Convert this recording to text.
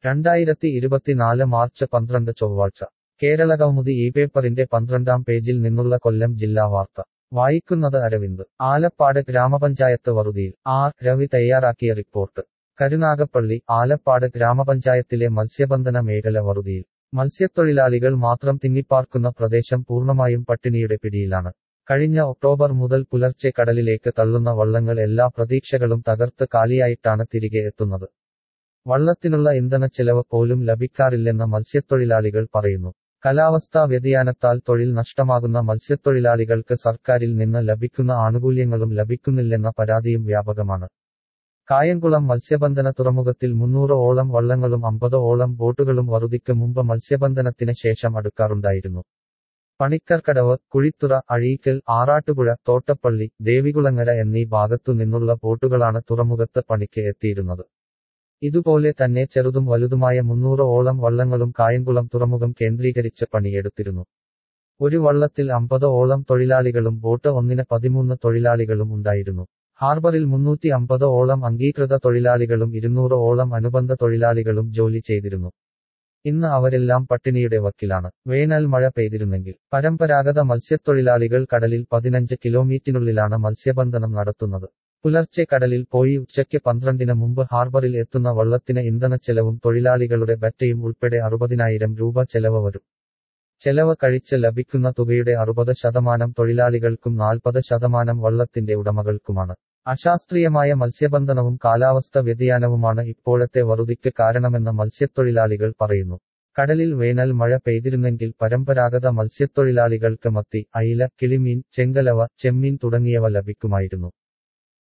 രണ്ടായിരത്തി ഇരുപത്തിനാല് മാർച്ച് പന്ത്രണ്ട് ചൊവ്വാഴ്ച കേരളകൗമുദി ഈ പേപ്പറിന്റെ പന്ത്രണ്ടാം പേജിൽ നിന്നുള്ള കൊല്ലം ജില്ലാ വാർത്ത വായിക്കുന്നത് അരവിന്ദ് ആലപ്പാട് ഗ്രാമപഞ്ചായത്ത് വറുതിയിൽ ആർ രവി തയ്യാറാക്കിയ റിപ്പോർട്ട് കരുനാഗപ്പള്ളി ആലപ്പാട് ഗ്രാമപഞ്ചായത്തിലെ മത്സ്യബന്ധന മേഖല വറുതിയിൽ മത്സ്യത്തൊഴിലാളികൾ മാത്രം തിങ്ങിപ്പാർക്കുന്ന പ്രദേശം പൂർണ്ണമായും പട്ടിണിയുടെ പിടിയിലാണ് കഴിഞ്ഞ ഒക്ടോബർ മുതൽ പുലർച്ചെ കടലിലേക്ക് തള്ളുന്ന വള്ളങ്ങൾ എല്ലാ പ്രതീക്ഷകളും തകർത്ത് കാലിയായിട്ടാണ് തിരികെ എത്തുന്നത് വള്ളത്തിനുള്ള ഇന്ധനച്ചെലവ് പോലും ലഭിക്കാറില്ലെന്ന് മത്സ്യത്തൊഴിലാളികൾ പറയുന്നു കാലാവസ്ഥാ വ്യതിയാനത്താൽ തൊഴിൽ നഷ്ടമാകുന്ന മത്സ്യത്തൊഴിലാളികൾക്ക് സർക്കാരിൽ നിന്ന് ലഭിക്കുന്ന ആനുകൂല്യങ്ങളും ലഭിക്കുന്നില്ലെന്ന പരാതിയും വ്യാപകമാണ് കായംകുളം മത്സ്യബന്ധന തുറമുഖത്തിൽ മുന്നൂറ് ഓളം വള്ളങ്ങളും അമ്പത് ഓളം ബോട്ടുകളും വറുതിക്ക് മുമ്പ് മത്സ്യബന്ധനത്തിന് ശേഷം അടുക്കാറുണ്ടായിരുന്നു പണിക്കർക്കടവ് കുഴിത്തുറ അഴീക്കൽ ആറാട്ടുപുഴ തോട്ടപ്പള്ളി ദേവികുളങ്ങര എന്നീ ഭാഗത്തു നിന്നുള്ള ബോട്ടുകളാണ് തുറമുഖത്ത് പണിക്ക് എത്തിയിരുന്നത് ഇതുപോലെ തന്നെ ചെറുതും വലുതുമായ മുന്നൂറ് ഓളം വള്ളങ്ങളും കായംകുളം തുറമുഖം കേന്ദ്രീകരിച്ച് പണിയെടുത്തിരുന്നു ഒരു വള്ളത്തിൽ അമ്പത് ഓളം തൊഴിലാളികളും ബോട്ട് ഒന്നിന് പതിമൂന്ന് തൊഴിലാളികളും ഉണ്ടായിരുന്നു ഹാർബറിൽ മുന്നൂറ്റി അമ്പത് ഓളം അംഗീകൃത തൊഴിലാളികളും ഇരുന്നൂറ് ഓളം അനുബന്ധ തൊഴിലാളികളും ജോലി ചെയ്തിരുന്നു ഇന്ന് അവരെല്ലാം പട്ടിണിയുടെ വക്കിലാണ് വേനൽ മഴ പെയ്തിരുന്നെങ്കിൽ പരമ്പരാഗത മത്സ്യത്തൊഴിലാളികൾ കടലിൽ പതിനഞ്ച് കിലോമീറ്ററിനുള്ളിലാണ് മത്സ്യബന്ധനം നടത്തുന്നത് പുലർച്ചെ കടലിൽ പോയി ഉച്ചയ്ക്ക് പന്ത്രണ്ടിന് മുമ്പ് ഹാർബറിൽ എത്തുന്ന വള്ളത്തിന് ഇന്ധനച്ചെലവും തൊഴിലാളികളുടെ ബറ്റയും ഉൾപ്പെടെ അറുപതിനായിരം രൂപ ചെലവ് വരും ചെലവ് കഴിച്ച് ലഭിക്കുന്ന തുകയുടെ അറുപത് ശതമാനം തൊഴിലാളികൾക്കും നാൽപ്പത് ശതമാനം വള്ളത്തിന്റെ ഉടമകൾക്കുമാണ് അശാസ്ത്രീയമായ മത്സ്യബന്ധനവും കാലാവസ്ഥ വ്യതിയാനവുമാണ് ഇപ്പോഴത്തെ വറുതിക്ക് കാരണമെന്ന് മത്സ്യത്തൊഴിലാളികൾ പറയുന്നു കടലിൽ വേനൽ മഴ പെയ്തിരുന്നെങ്കിൽ പരമ്പരാഗത മത്സ്യത്തൊഴിലാളികൾക്ക് മത്തി അയില കിളിമീൻ ചെങ്കലവ ചെമ്മീൻ തുടങ്ങിയവ ലഭിക്കുമായിരുന്നു